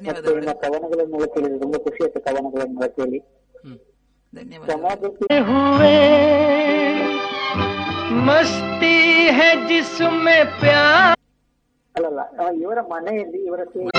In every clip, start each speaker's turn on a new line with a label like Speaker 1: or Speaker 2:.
Speaker 1: ಮತ್ತೆ ನಿಮ್ಮ ಕವನಗಳನ್ನೆಲ್ಲ ಕೇಳಿದ್ರೆ ತುಂಬಾ ಖುಷಿ ಆಯ್ತು ಕವನಗಳನ್ನೆಲ್ಲ ಕೇಳಿ
Speaker 2: ಹ್ಮ್
Speaker 3: ಧನ್ಯವಾದ
Speaker 1: ಸಮಾಜಕ್ಕೆ
Speaker 4: हुए मस्ती है जिसमें प्यार
Speaker 1: ಅಲ್ಲಲ್ಲ ಆ, ಇವರ ಮನೆಯಲ್ಲಿ ಇವರ ಸೇ-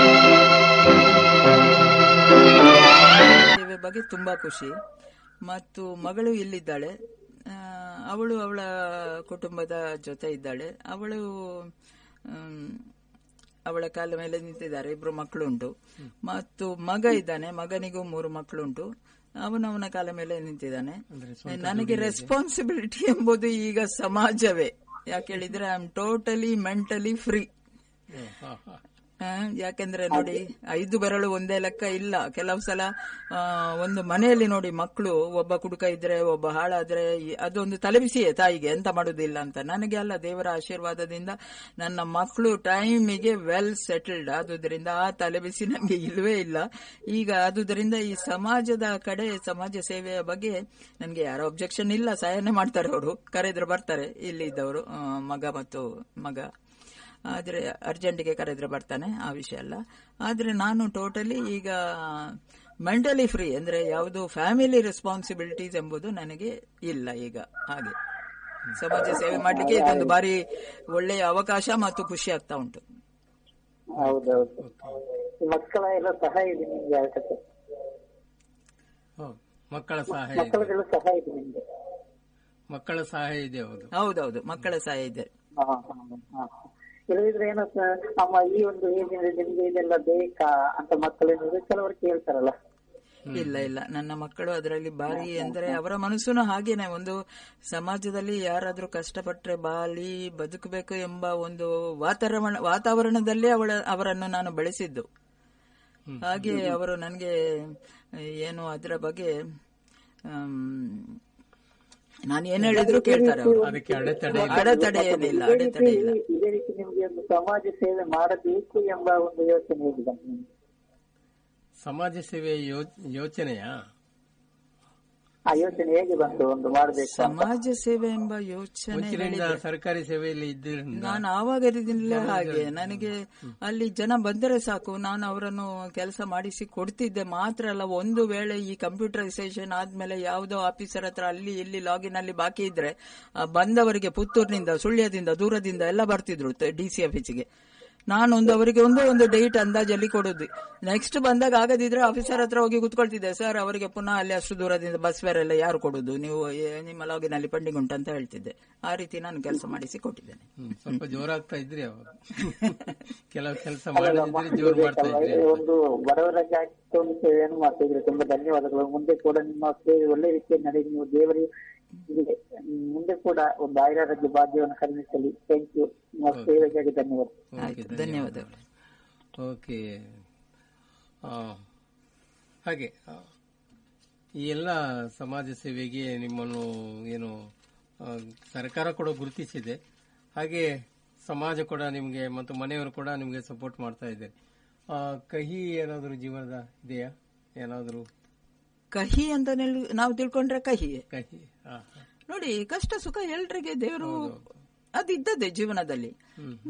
Speaker 3: ಸೇವೆ ಬಗ್ಗೆ ತುಂಬಾ ಖುಷಿ ಮತ್ತು ಮಗಳು ಇಲ್ಲಿದ್ದಾಳೆ ಆ, ಅವಳು ಅವಳ ಕುಟುಂಬದ ಜೊತೆ ಇದ್ದಾಳೆ ಅವಳು ಆಮ್, ಅವಳ ಕಾಲ ಮೇಲೆ ನಿಂತಿದ್ದಾರೆ ಇಬ್ರು ಮಕ್ಕಳುಂಟು ಮತ್ತು ಮಗ ಇದ್ದಾನೆ ಮಗನಿಗೂ ಮೂರು ಮಕ್ಕಳುಂಟು ಅವನವನ ಕಾಲ ಮೇಲೆ ನಿಂತಿದ್ದಾನೆ ನನಗೆ ರೆಸ್ಪಾನ್ಸಿಬಿಲಿಟಿ ಎಂಬುದು ಈಗ ಸಮಾಜವೇ ಯಾಕೆ ಹೇಳಿದ್ರೆ I am totally mentally free
Speaker 2: ಹಾ, ಹಾ.
Speaker 3: ಆ, ಯಾಕೆಂದ್ರೆ ನೋಡಿ ಐದು ಬೆರಳು ಒಂದೇ ಲೆಕ್ಕ ಇಲ್ಲ ಕೆಲವು ಸಲ ಆ, ಒಂದು ಮನೆಯಲ್ಲಿ ನೋಡಿ ಮಕ್ಕಳು ಒಬ್ಬ ಕುಡುಕ ಇದ್ರೆ ಒಬ್ಬ ಹಾಳಾದ್ರೆ ಈ- ಅದೊಂದು ತಲೆಬಿಸಿಯೇ ತಾಯಿಗೆ ಎಂತ ಮಾಡುದಿಲ್ಲ ಅಂತ ನನಗೆ ಅಲ್ಲ ದೇವರ ಆಶೀರ್ವಾದದಿಂದ ನನ್ನ ಮಕ್ಕಳು ಟೈಮಿಗೆ ವೆಲ್ ಸೆಟಲ್ಡ್ ಆದುದರಿಂದ ಆ ತಲೆಬಿಸಿ ನನಗೆ ಇಲ್ವೇ ಇಲ್ಲ ಈಗ ಆದುದರಿಂದ ಈ ಸಮಾಜದ ಕಡೆ ಸಮಾಜ ಸೇವೆಯ ಬಗ್ಗೆ ನನಗೆ ಯಾರೋ ಅಬ್ಜೆಕ್ಷನ್ ಇಲ್ಲ ಸಹಾಯನೇ ಮಾಡ್ತಾರೆ ಅವರು ಕರೆದ್ರೆ ಬರ್ತಾರೆ ಇಲ್ಲಿ ಇದ್ದವರು ಆ, ಮಗ ಮತ್ತು ಮಗ ಆದ್ರೆ ಅರ್ಜೆಂಟಿಗೆ ಕರೆದ್ರೆ ಬರ್ತಾನೆ ಆ ವಿಷಯ ಅಲ್ಲ ಆದ್ರೆ ನಾನು ಟೋಟಲಿ ಈಗ ಮೆಂಟಲಿ ಫ್ರೀ ಅಂದ್ರೆ ಯಾವುದು ಫ್ಯಾಮಿಲಿ ರೆಸ್ಪಾನ್ಸಿಬಿಲಿಟೀಸ್ ಎಂಬುದು ನನಗೆ ಇಲ್ಲ ಈಗ ಹಾಗೆ ಸಮಾಜ ಸೇವೆ ಮಾಡ್ಲಿಕ್ಕೆ ಇದೊಂದು ಬಾರಿ ಒಳ್ಳೆಯ ಅವಕಾಶ ಮತ್ತು ಖುಷಿ ಆಗ್ತಾ ಉಂಟು
Speaker 1: ಹೌದೌದು ಈ ಮಕ್ಕಳ ಎಲ್ಲ ಸಹಾಯ ಇದೆ ನಿಮ್ಗೆ ಅದಕ್ಕೆ
Speaker 2: ಹೌದು ಮಕ್ಕಳ ಸಹಾಯ ಇದೆ
Speaker 1: ಮಕ್ಕಳದೆಲ್ಲ ಸಹಾಯ ಇದೆ ನಿಮ್ಗೆ
Speaker 2: ಮಕ್ಕಳ ಸಹಾಯ ಇದೆ ಹೌದು
Speaker 3: ಹೌದೌದು ಮಕ್ಕಳ ಸಹಾಯ ಇದೆ
Speaker 1: ಹಾ, ಹಾ, ಹಾ. ಇಲ್ಲದಿದ್ರೆ ಏನೋ ಸ- ಅಮ್ಮ ಈ ಒಂದು ಏಜಿನಲ್ಲಿ ನಿಮ್ಗೆ ಇದೆಲ್ಲ ಬೇಕಾ ಅಂತ ಮಕ್ಕಳೇನಿದ್ರೆ ಕೆಲವರು ಕೇಳ್ತಾರಲ್ಲ
Speaker 3: ಇಲ್ಲ ಇಲ್ಲ ನನ್ನ ಮಕ್ಕಳು ಅದರಲ್ಲಿ ಬಾರಿ ಅಂದ್ರೆ ಅವರ ಮನಸ್ಸುನು ಹಾಗೇನೆ ಒಂದು ಸಮಾಜದಲ್ಲಿ ಯಾರಾದ್ರೂ ಕಷ್ಟಪಟ್ರೆ ಬಾಳಿ ಬದುಕಬೇಕು ಎಂಬ ಒಂದು ವಾತಾವರಣ ವಾತಾವರಣದಲ್ಲೇ ಅವಳ ಅವರನ್ನು ನಾನು ಬೆಳೆಸಿದ್ದು ಹಾಗೆ ಅವರು ನನಗೆ ಏನು ಅದರ ಬಗ್ಗೆ ಆಮ್, ನಾನು ಏನ್ ಹೇಳಿದ್ರು ಕೇಳ್ತಾರೆ ಅವರು
Speaker 2: ಅದಕ್ಕೆ ಅಡೆತಡೆ
Speaker 3: ಅಡೆತಡೆ ಏನಿಲ್ಲ
Speaker 1: ಇದೇ
Speaker 3: ಅಡೆತಡೆ
Speaker 1: ರೀತಿ
Speaker 3: ಇಲ್ಲ
Speaker 1: ಇದೇ ರೀತಿ ನಿಮ್ಗೆ ಒಂದು ಸಮಾಜ ಸೇವೆ ಮಾಡಬೇಕು ಎಂಬ ಒಂದು ಯೋಚನೆ ಇದೆ ನಿಮ್ಗೆ
Speaker 2: ಸಮಾಜ ಸೇವೆ ಯೋ- ಯೋಚನೆಯಾ
Speaker 1: ಆ ಯೋಚನೆ ಹೇಗೆ ಬಂತು ಒಂದು ಮಾಡಬೇಕು ಅಂತ
Speaker 3: ಸಮಾಜ ಸೇವೆ ಎಂಬ ಯೋಚನೆ
Speaker 2: ಮುಂಚಿನಿಂದ ಸರ್ಕಾರಿ ಸೇವೆಯಲ್ಲಿ ಇದ್ದರಿಂದ
Speaker 3: ನಾನು ಆವಾಗಿದ್ದಿಲ್ಲ ಹಾಗೆ ನನಗೆ ಅಲ್ಲಿ ಜನ ಬಂದರೆ ಸಾಕು ನಾನು ಅವರನ್ನು ಕೆಲಸ ಮಾಡಿಸಿ ಕೊಡ್ತಿದ್ದೆ ಮಾತ್ರ ಅಲ್ಲ ಒಂದು ವೇಳೆ ಈ ಕಂಪ್ಯೂಟರೈಸೇಷನ್ ಆದ್ಮೇಲೆ ಯಾವುದೋ ಆಫೀಸರ್ ಹತ್ರ ಅಲ್ಲಿ ಇಲ್ಲಿ ಲಾಗಿನ್ ಅಲ್ಲಿ ಬಾಕಿ ಇದ್ರೆ ಆ ಬಂದವರಿಗೆ ಪುತ್ತೂರಿನಿಂದ ಸುಳ್ಯದಿಂದ ದೂರದಿಂದ ಎಲ್ಲ ಬರ್ತಿದ್ರು ಡಿ ಸಿ ಆಫೀಸಿಗೆ ನಾನೊಂದು ಅವರಿಗೆ ಒಂದೇ ಒಂದು ಡೇಟ್ ಅಂದಾಜಲ್ಲಿ ಕೊಡೋದು ನೆಕ್ಸ್ಟ್ ಬಂದಾಗ ಆಗದಿದ್ರೆ ಆಫೀಸರ್ ಹತ್ರ ಹೋಗಿ ಕುತ್ಕೊಳ್ತಿದ್ದೆ ಸರ್ ಅವರಿಗೆ ಪುನಃ ಅಲ್ಲಿ ಅಷ್ಟು ದೂರದಿಂದ ಬಸ್ ಫೇರ್ ಎಲ್ಲ ಯಾರು ಕೊಡುದು ನೀವು ಏ, ನಿಮ್ಮ ಲಾಗಿನ್ ಅಲ್ಲಿ ಪೆಂಡಿಂಗ್ ಉಂಟು ಅಂತ ಹೇಳ್ತಿದ್ದೆ ಆ ರೀತಿ ನಾನು ಕೆಲಸ ಮಾಡಿಸಿ ಕೊಟ್ಟಿದ್ದೇನೆ
Speaker 2: ಹ್ಮ್, ಸ್ವಲ್ಪ ಜೋರಾಗ್ತಾ ಇದ್ರಿ ಅವಾಗ ಕೆಲವು ಕೆಲಸ ಮಾಡದಿದ್ರೆ ಜೋರ್ ಮಾಡ್ತಾ ಇದ್ರಿ
Speaker 1: ಒಂದು ಬಡವರಾಗಿ ಒಂದು ಸೇವೆಯನ್ನು ಮಾಡ್ತಾ ಇದ್ರೆ ತುಂಬಾ ಧನ್ಯವಾದಗಳು ಮುಂದೆ ಕೂಡ ನಿಮ್ಮ ಸೇವೆ ಒಳ್ಳೆ ರೀತಿಯಲ್ಲಿ ನಡೆದು ನೀವು ದೇವರಿಗೆ ಹೀಗೆ ಮುಂದೆ ಕೂಡ ಒಂದು ಆಯುರಾರೋಗ್ಯ ಭಾಗ್ಯವನ್ನು ಕರುಣಿಸಲಿ ಥ್ಯಾಂಕ್ ಯು ನಿಮ್ಮ ಸೇವೆಗಾಗಿ ಧನ್ಯವಾದ
Speaker 3: ಆಯ್ತು ಧನ್ಯವಾದಗಳು
Speaker 2: ಓಕೆ ಆ, ಹಾಗೆ ಆ, ಈ ಎಲ್ಲ ಸಮಾಜ ಸೇವೆಗೆ ನಿಮ್ಮನ್ನು ಏನು ಆ, ಸರ್ಕಾರ ಕೂಡ ಗುರುತಿಸಿದೆ ಹಾಗೆ ಸಮಾಜ ಕೂಡ ನಿಮಗೆ ಮತ್ತು ಮನೆಯವರು ಕೂಡ ನಿಮಗೆ ಸಪೋರ್ಟ್ ಮಾಡ್ತಾ ಇದ್ದಾರೆ ಆ, ಕಹಿ ಏನಾದರೂ ಜೀವನದ ಇದೆಯಾ ಏನಾದರೂ
Speaker 3: ಕಹಿ ಅಂತ ನೆಲ್- ನಾವು ತಿಳ್ಕೊಂಡ್ರೆ ಕಹಿಯೇ
Speaker 2: ಕಹಿ ಹಾ ಹಾ
Speaker 3: ನೋಡಿ ಕಷ್ಟ ಸುಖ ಎಲ್ರಿಗೆ ದೇವರು ಅದಿದ್ದದೆ ಜೀವನದಲ್ಲಿ